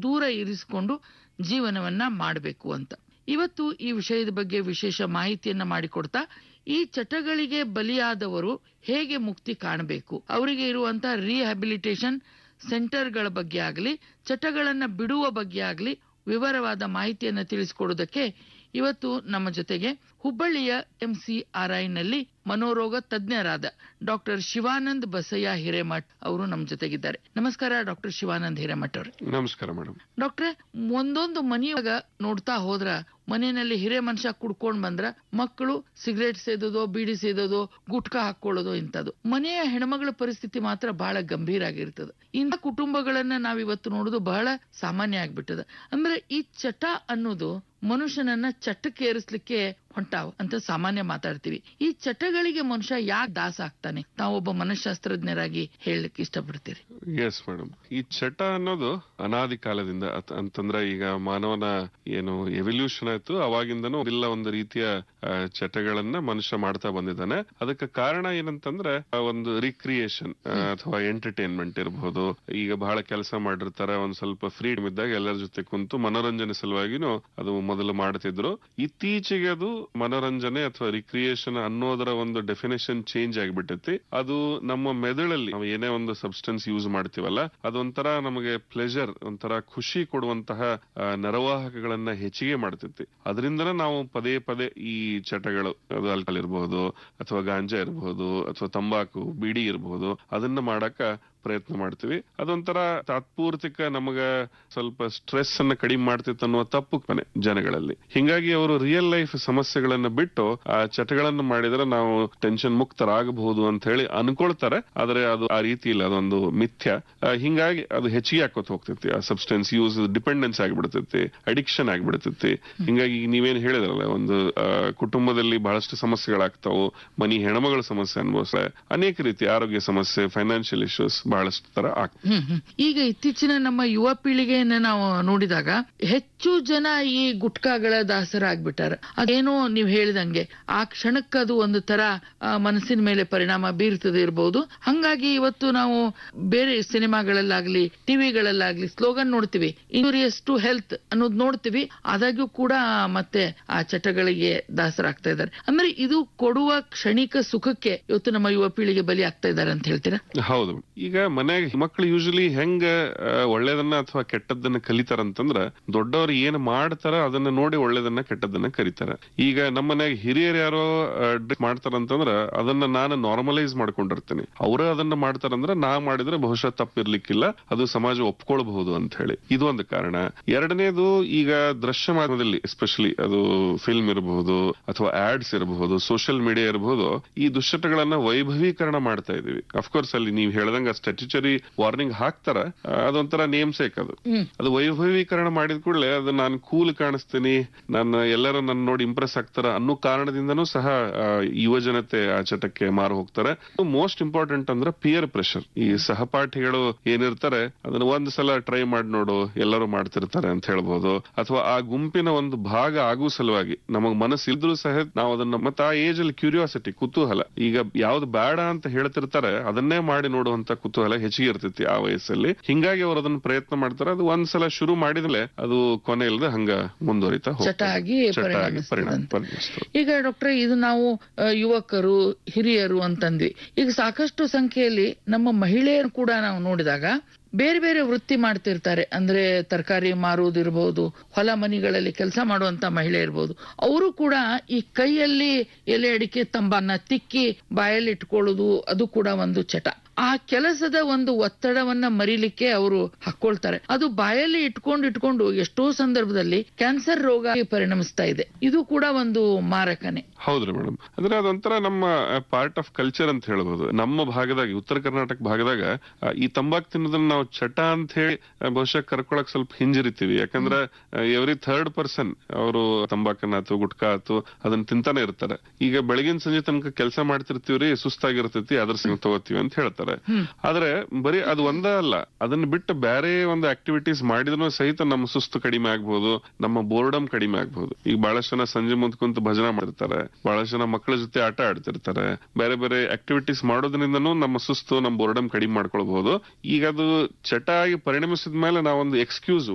ದೂರ ಇರಿಸಿಕೊಂಡು ಜೀವನವನ್ನ ಮಾಡಬೇಕು ಅಂತ ಇವತ್ತು ಈ ವಿಷಯದ ಬಗ್ಗೆ ವಿಶೇಷ ಮಾಹಿತಿಯನ್ನ ಮಾಡಿಕೊಡ್ತಾ ಈ ಚಟಗಳಿಗೆ ಬಲಿಯಾದವರು ಹೇಗೆ ಮುಕ್ತಿ ಕಾಣಬೇಕು ಅವರಿಗೆ ಇರುವಂತ ರಿಹ್ಯಾಬಿಲಿಟೇಷನ್ ಸೆಂಟರ್ಗಳ ಬಗ್ಗೆ ಆಗಲಿ ಚಟಗಳನ್ನ ಬಿಡುವ ಬಗ್ಗೆ ಆಗಲಿ ವಿವರವಾದ ಮಾಹಿತಿಯನ್ನು ತಿಳಿಸಿಕೊಡುವುದಕ್ಕೆ ಇವತ್ತು ನಮ್ಮ ಜೊತೆಗೆ ಹುಬ್ಬಳ್ಳಿಯ ಎಂಸಿಆರ್ಐನಲ್ಲಿ ಮನೋರೋಗ ತಜ್ಞರಾದ ಡಾಕ್ಟರ್ ಶಿವಾನಂದ್ ಬಸಯ್ಯ ಹಿರೇಮಠ್ ಅವರು ನಮ್ಮ ಜೊತೆಗಿದ್ದಾರೆ ನಮಸ್ಕಾರ ಡಾಕ್ಟರ್ ಶಿವಾನಂದ್ ಹಿರೇಮಠ್ ಅವರು ನಮಸ್ಕಾರ ಮೇಡಮ್ ಡಾಕ್ಟ್ರೆ ಒಂದೊಂದು ಮನೆಯಾಗ ನೋಡ್ತಾ ಹೋದ್ರ ಮನೆಯಲ್ಲಿ ಹಿರೇ ಮನುಷ್ಯ ಕುಡ್ಕೊಂಡ್ ಬಂದ್ರ ಮಕ್ಕಳು ಸಿಗರೇಟ್ ಸೇದೋದು ಬೀಡಿ ಸೇದೋದು ಗುಟ್ಕಾ ಹಾಕೊಳ್ಳೋದು ಇಂಥದ್ದು ಮನೆಯ ಹೆಣ್ಮಗಳ ಪರಿಸ್ಥಿತಿ ಮಾತ್ರ ಬಹಳ ಗಂಭೀರ ಆಗಿರ್ತದ ಇಂಥ ಕುಟುಂಬಗಳನ್ನ ನಾವಿವತ್ತು ನೋಡುದು ಬಹಳ ಸಾಮಾನ್ಯ ಆಗ್ಬಿಟ್ಟದ ಅಂದ್ರೆ ಈ ಚಟ ಅನ್ನೋದು ಮನುಷ್ಯನನ್ನ ಚಟಕ್ಕೇರಿಸ್ಲಿಕ್ಕೆ ಹೊಂಟಾವ್ ಅಂತ ಸಾಮಾನ್ಯ ಮಾತಾಡ್ತೀವಿ ಈ ಚಟಗಳಿಗೆ ಮನುಷ್ಯ ಯಾಕೆ ದಾಸ ಆಗ್ತಾನೆ ತಾವೊಬ್ಬ ಮನಃಶಾಸ್ತ್ರಜ್ಞರಾಗಿ ಹೇಳಲಿಕ್ಕೆ ಇಷ್ಟಪಡ್ತೀರಿ ಎಸ್ ಮೇಡಮ್ ಈ ಚಟ ಅನ್ನೋದು ಅನಾದಿ ಕಾಲದಿಂದ ಅತ್- ಅಂತಂದ್ರೆ ಈಗ ಮಾನವನ ಏನು ಎವಲ್ಯೂಷನ್ ಆಯ್ತು ಅವಾಗಿಂದನೂ ಇಲ್ಲ ಒಂದು ರೀತಿಯ ಆ, ಚಟಗಳನ್ನ ಮನುಷ್ಯ ಮಾಡ್ತಾ ಬಂದಿದ್ದಾನೆ ಅದಕ್ಕೆ ಕಾರಣ ಏನಂತಂದ್ರೆ ಆ ಒಂದು ರಿಕ್ರಿಯೇಷನ್ ಅಥವಾ ಎಂಟರ್ಟೈನ್ಮೆಂಟ್ ಇರಬಹುದು ಈಗ ಬಹಳ ಕೆಲಸ ಮಾಡಿರ್ತಾರೆ ಒಂದ್ ಸ್ವಲ್ಪ ಫ್ರೀಡಮ್ ಇದ್ದಾಗ ಎಲ್ಲರ ಜೊತೆ ಕುಂತು ಮನೋರಂಜನೆ ಸಲುವಾಗಿನೂ ಅದು ಮೊದಲು ಮಾಡ್ತಿದ್ರು ಇತ್ತೀಚೆಗೆ ಅದು ಮನೋರಂಜನೆ ಅಥವಾ ರಿಕ್ರಿಯೇಷನ್ ಅನ್ನೋದರ ಒಂದು ಡೆಫಿನೇಷನ್ ಚೇಂಜ್ ಆಗಿಬಿಟ್ಟೈತಿ ಅದು ನಮ್ಮ ಮೆದುಳಲ್ಲಿ ನಾವು ಏನೇ ಒಂದು ಸಬ್ಸ್ಟೆನ್ಸ್ ಯೂಸ್ ಮಾಡ್ತೀವಲ್ಲ ಅದೊಂಥರ ನಮಗೆ ಪ್ಲೆಜರ್ ಒಂಥರ ಖುಷಿ ಕೊಡುವಂತಹ ಆ, ನರವಾಹಕಗಳನ್ನ ಹೆಚ್ಚಿಗೆ ಮಾಡ್ತೈತಿ ಅದರಿಂದನೇ ನಾವು ಪದೇ ಪದೇ ಈ ಚಟಗಳು ಅದು ಆಲ್ಕಹಾಲ್ ಇರಬಹುದು ಅಥವಾ ಗಾಂಜಾ ಇರಬಹುದು ಅಥವಾ ತಂಬಾಕು ಬೀಡಿ ಇರಬಹುದು ಅದನ್ನ ಮಾಡಕ ಪ್ರಯತ್ನ ಮಾಡ್ತೀವಿ ಅದೊಂಥರ ತಾತ್ಪೂರ್ತಿಕ ನಮಗ ಸ್ವಲ್ಪ ಸ್ಟ್ರೆಸ್ ಅನ್ನ ಕಡಿಮೆ ಮಾಡ್ತಿತ್ತು ಅನ್ನುವ ತಪ್ಪು ಕಲ್ಪನೆ ಜನಗಳಲ್ಲಿ ಹಿಂಗಾಗಿ ಅವರು ರಿಯಲ್ ಲೈಫ್ ಸಮಸ್ಯೆಗಳನ್ನ ಬಿಟ್ಟು ಆ ಚಟಗಳನ್ನ ಮಾಡಿದ್ರೆ ನಾವು ಟೆನ್ಷನ್ ಮುಕ್ತರಾಗಬಹುದು ಅಂತ ಹೇಳಿ ಅನ್ಕೊಳ್ತಾರೆ ಆದ್ರೆ ಅದು ಆ ರೀತಿ ಇಲ್ಲ ಅದೊಂದು ಮಿಥ್ಯ ಆ, ಹಿಂಗಾಗಿ ಅದು ಹೆಚ್ಚಿಗೆ ಹಾಕೋತ್ ಹೋಗ್ತೈತಿ ಆ ಸಬ್ಸ್ಟೆನ್ಸ್ ಯೂಸ್ ಡಿಪೆಂಡೆನ್ಸ್ ಆಗಿಬಿಡ್ತೈತಿ ಅಡಿಕ್ಷನ್ ಆಗಿಬಿಡ್ತೈತಿ ಹಿಂಗಾಗಿ ನೀವೇನ್ ಹೇಳಿದ್ರಲ್ಲ ಒಂದು ಆ, ಕುಟುಂಬದಲ್ಲಿ ಬಹಳಷ್ಟು ಸಮಸ್ಯೆಗಳಾಗ್ತಾವು ಮನಿ ಹೆಣ್ಮಗಳ ಸಮಸ್ಯೆ ಅನ್ಭವಿಸ್ತಾರೆ ಅನೇಕ ರೀತಿ ಆರೋಗ್ಯ ಸಮಸ್ಯೆ ಫೈನಾನ್ಷಿಯಲ್ ಇಶ್ಯೂಸ್ ಬಹಳಷ್ಟು ತರ ಆಗ್ತವೆ ಹ್ಮ್ ಹ್ಮ್. ಈಗ ಇತ್ತೀಚಿನ ನಮ್ಮ ಯುವ ಪೀಳಿಗೆಯನ್ನ ನಾವು ನೋಡಿದಾಗ ಹೆಚ್ಚು ಜನ ಈ ಗುಟ್ಕಾಗಳ ದಾಸರಾಗ್ಬಿಟ್ಟಾರ ಅದೇನೋ ನೀವು ಹೇಳಿದಂಗೆ ಆ ಕ್ಷಣಕ್ಕೆ ಅದು ಒಂದು ತರ ಆ, ಮನಸ್ಸಿನ ಮೇಲೆ ಪರಿಣಾಮ ಬೀರ್ತದೆ ಇರಬಹುದು ಹಂಗಾಗಿ ಇವತ್ತು ನಾವು ಬೇರೆ ಸಿನಿಮಾಗಳಲ್ಲಾಗ್ಲಿ ಟಿವಿಗಳಲ್ಲಾಗ್ಲಿ ಸ್ಲೋಗನ್ ನೋಡ್ತೀವಿ ಇಂಜೂರಿಯಸ್ ಟು ಹೆಲ್ತ್ ಅನ್ನೋದು ನೋಡ್ತೀವಿ ಆದಾಗ್ಯೂ ಕೂಡ ಮತ್ತೆ ಆ ಚಟಗಳಿಗೆ ದಾಸರಾಗ್ತಾ ಇದ್ದಾರೆ ಅಂದ್ರೆ ಇದು ಕೊಡುವ ಕ್ಷಣಿಕ ಸುಖಕ್ಕೆ ಇವತ್ತು ನಮ್ಮ ಯುವ ಪೀಳಿಗೆ ಬಲಿ ಆಗ್ತಾ ಇದ್ದಾರೆ ಅಂತ ಹೇಳ್ತೀರಾ ಹೌದು ಈಗ ಮನ್ಯಾಗ ಮಕ್ಕಳು ಯೂಶಲಿ ಹೆಂಗ ಆ, ಒಳ್ಳೇದನ್ನ ಅಥವಾ ಕೆಟ್ಟದ್ದನ್ನ ಕಲಿತಾರಂತಂದ್ರ ದೊಡ್ಡವ್ರು ಏನ್ ಮಾಡ್ತಾರ ಅದನ್ನ ನೋಡಿ ಒಳ್ಳೇದನ್ನ ಕೆಟ್ಟದ್ದನ್ನ ಕಲಿತಾರ ಈಗ ನಮ್ಮ ಮನ್ಯಾಗ ಹಿರಿಯರು ಯಾರೋ ಡ್ರಿಂಕ್ ಮಾಡ್ತಾರಂತಂದ್ರ ಅದನ್ನ ನಾನು ನಾರ್ಮಲೈಸ್ ಮಾಡ್ಕೊಂಡಿರ್ತೇನೆ ಅವ್ರ ಅದನ್ನ ಮಾಡ್ತಾರಂದ್ರ ನಾ ಮಾಡಿದ್ರೆ ಬಹುಶಃ ತಪ್ಪಿರ್ಲಿಕ್ಕಿಲ್ಲ ಅದು ಸಮಾಜ ಒಪ್ಕೊಳ್ಬಹುದು ಅಂತ ಹೇಳಿ ಇದು ಒಂದು ಕಾರಣ ಎರಡನೇದು ಈಗ ದೃಶ್ಯ ಮಾಧ್ಯಮದಲ್ಲಿ ಎಸ್ಪೆಷಲಿ ಅದು ಫಿಲ್ಮ್ ಇರಬಹುದು ಅಥವಾ ಆಡ್ಸ್ ಇರಬಹುದು ಸೋಷಿಯಲ್ ಮೀಡಿಯಾ ಇರಬಹುದು ಈ ದುಶ್ಚಟಗಳನ್ನ ವೈಭವೀಕರಣ ಮಾಡ್ತಾ ಇದೀವಿ ಅಫ್ಕೋರ್ಸ್ ಅಲ್ಲಿ ನೀವು ಹೇಳ್ದಂಗ ಸ್ಟ್ಯಾಟ್ಯುಚರಿ ವಾರ್ನಿಂಗ್ ಹಾಕ್ತಾರ ಆ, ಅದೊಂಥರ ನೇಮ್ ಸೇಕ್ ಅದು ಹ್ಮ್. ಅದು ವೈಭವೀಕರಣ ಮಾಡಿದ ಕೂಡಲೇ ಅದು ನಾನು ಕೂಲ್ ಕಾಣಿಸ್ತೀನಿ ನಾನು ಎಲ್ಲರೂ ನನ್ನ ನೋಡಿ ಇಂಪ್ರೆಸ್ ಆಗ್ತಾರ ಅನ್ನೋ ಕಾರಣದಿಂದನೂ ಸಹ ಆ, ಯುವ ಜನತೆ ಆ ಚಟಕ್ಕೆ ಮಾರು ಹೋಗ್ತಾರೆ ಮೋಸ್ಟ್ ಇಂಪಾರ್ಟೆಂಟ್ ಅಂದ್ರೆ ಪಿಯರ್ ಪ್ರೆಷರ್ ಈ ಸಹಪಾಠಿಗಳು ಏನಿರ್ತಾರೆ ಅದನ್ನ ಒಂದ್ ಸಲ ಟ್ರೈ ಮಾಡಿ ನೋಡು ಎಲ್ಲರೂ ಮಾಡ್ತಿರ್ತಾರೆ ಅಂತ ಹೇಳ್ಬೋದು ಅಥವಾ ಆ ಗುಂಪಿನ ಒಂದು ಭಾಗ ಆಗೋ ಸಲುವಾಗಿ ನಮಗ್ ಮನಸ್ಸು ಇದ್ರೂ ಸಹ ನಾವು ಅದನ್ನ ಮತ್ತೆ ಆ ಏಜ್ ಅಲ್ಲಿ ಕ್ಯೂರಿಯಾಸಿಟಿ ಕುತೂಹಲ ಈಗ ಯಾವ್ದು ಬೇಡ ಅಂತ ಹೇಳ್ತಿರ್ತಾರೆ ಅದನ್ನೇ ಮಾಡಿ ನೋಡುವಂತ ಕುತೂಹಲ ಹೆಚ್ಚಿಗೆ ಇರ್ತೈತಿ ಆ ವಯಸ್ಸಲ್ಲಿ ಹಿಂಗಾಗಿ ಅವ್ರು ಅದನ್ನ ಪ್ರಯತ್ನ ಮಾಡ್ತಾರೆ ಅದು ಒಂದ್ಸಲ ಶುರು ಮಾಡಿದ್ಮೇಲೆ ಅದು ಕೊನೆ ಇಲ್ಲದೆ ಹಂಗ ಮುಂದುವರಿತಾ ಹೋಗ್ತದೆ. ಚಟ ಆಗಿ ಚಟ ಆಗಿ ಪರಿಣಾಮ ಪರಿಣಮಿಸ್ತದಂತೆ. ಪರಿಣಮಿಸ್ತದೆ. ಈಗ ಡಾಕ್ಟರ್ ಇದು ನಾವು ಆ, ಯುವಕರು ಹಿರಿಯರು ಅಂತಂದ್ವಿ ಈಗ ಸಾಕಷ್ಟು ಸಂಖ್ಯೆಯಲ್ಲಿ ನಮ್ಮ ಮಹಿಳೆಯರು ಕೂಡ ನಾವು ನೋಡಿದಾಗ ಬೇರೆ ಬೇರೆ ವೃತ್ತಿ ಮಾಡ್ತಿರ್ತಾರೆ ಅಂದ್ರೆ ತರಕಾರಿ ಮಾರುವುದಿರಬಹುದು ಹೊಲ ಮನಿಗಳಲ್ಲಿ ಕೆಲಸ ಮಾಡುವಂತ ಮಹಿಳೆ ಇರಬಹುದು ಅವರು ಕೂಡ ಈ ಕೈಯಲ್ಲಿ ಎಲೆ ಅಡಿಕೆ ತಂಬನ್ನ ತಿಕ್ಕಿ ಬಾಯಲ್ಲಿ ಇಟ್ಕೊಳ್ಳೋದು ಅದು ಕೂಡ ಒಂದು ಚಟ ಆ ಕೆಲಸದ ಒಂದು ಒತ್ತಡವನ್ನ ಮರಿಲಿಕ್ಕೆ ಅವರು ಹಾಕೊಳ್ತಾರೆ ಅದು ಬಾಯಲ್ಲಿ ಇಟ್ಕೊಂಡು ಇಟ್ಕೊಂಡು ಎಷ್ಟೋ ಸಂದರ್ಭದಲ್ಲಿ ಕ್ಯಾನ್ಸರ್ ರೋಗ ಆಗಿ ಪರಿಣಮಿಸ್ತಾ ಇದೆ ಇದು ಕೂಡ ಒಂದು ಮಾರಕನೆ ಹೌದ್ರಿ ಮೇಡಮ್ ಅಂದ್ರೆ ಅದೊಂಥರ ನಮ್ಮ ಪಾರ್ಟ್ ಆಫ್ ಕಲ್ಚರ್ ಅಂತ ಹೇಳ್ಬೋದು ನಮ್ಮ ಭಾಗದಾಗ ಉತ್ತರ ಕರ್ನಾಟಕ ಭಾಗದಾಗ ಆ, ಈ ತಂಬಾಕು ತಿನ್ನೋದನ್ನ ನಾವು ಚಟ ಅಂತ ಹೇಳಿ ಆ, ಬಹುಶಃ ಕರ್ಕೊಳಕ್ ಸ್ವಲ್ಪ ಹಿಂಜರಿತೀವಿ ಯಾಕಂದ್ರೆ ಎವ್ರಿ ಥರ್ಡ್ ಪರ್ಸನ್ ಅವರು ತಂಬಾಕನ್ನ ಆತು ಗುಟ್ಕಾ ಆತು ಅದನ್ನ ತಿಂತಾನೆ ಇರ್ತಾರೆ ಈಗ ಬೆಳಗಿನ ಸಂಜೆ ತನಕ ಕೆಲಸ ಮಾಡ್ತಿರ್ತೀವ್ರಿ ಸುಸ್ತಾಗಿರ್ತೈತಿ ಅದ್ರ ಸಂಗ ತಗೋತೀವಿ ಅಂತ ಹೇಳ್ತಾರೆ ಆದ್ರೆ ಬರೀ ಅದು ಒಂದೇ ಅಲ್ಲ ಅದನ್ನ ಬಿಟ್ಟು ಬೇರೆ ಒಂದು ಆಕ್ಟಿವಿಟೀಸ್ ಮಾಡಿದ್ರು ಸಹಿತ ನಮ್ಮ ಸುಸ್ತು ಕಡಿಮೆ ಆಗ್ಬಹುದು ನಮ್ಮ ಬೋರ್ಡಮ್ ಕಡಿಮೆ ಆಗ್ಬಹುದು ಈಗ ಬಹಳಷ್ಟು ಜನ ಸಂಜೆ ಮುಂದ್ ಕುಂತು ಭಜನೆ ಮಾಡ್ತಿರ್ತಾರೆ ಬಹಳಷ್ಟು ಜನ ಮಕ್ಕಳ ಜೊತೆ ಆಟ ಆಡ್ತಿರ್ತಾರೆ ಬೇರೆ ಬೇರೆ ಆಕ್ಟಿವಿಟೀಸ್ ಮಾಡೋದ್ರಿಂದನೂ ನಮ್ಮ ಸುಸ್ತು ನಮ್ಮ ಬೋರ್ಡಮ್ ಕಡಿಮೆ ಮಾಡ್ಕೊಳ್ಬಹುದು ಈಗ ಅದು ಚಟ ಆಗಿ ಪರಿಣಮಿಸಿದ ಮೇಲೆ ನಾವೊಂದು ಎಕ್ಸ್ಕ್ಯೂಸ್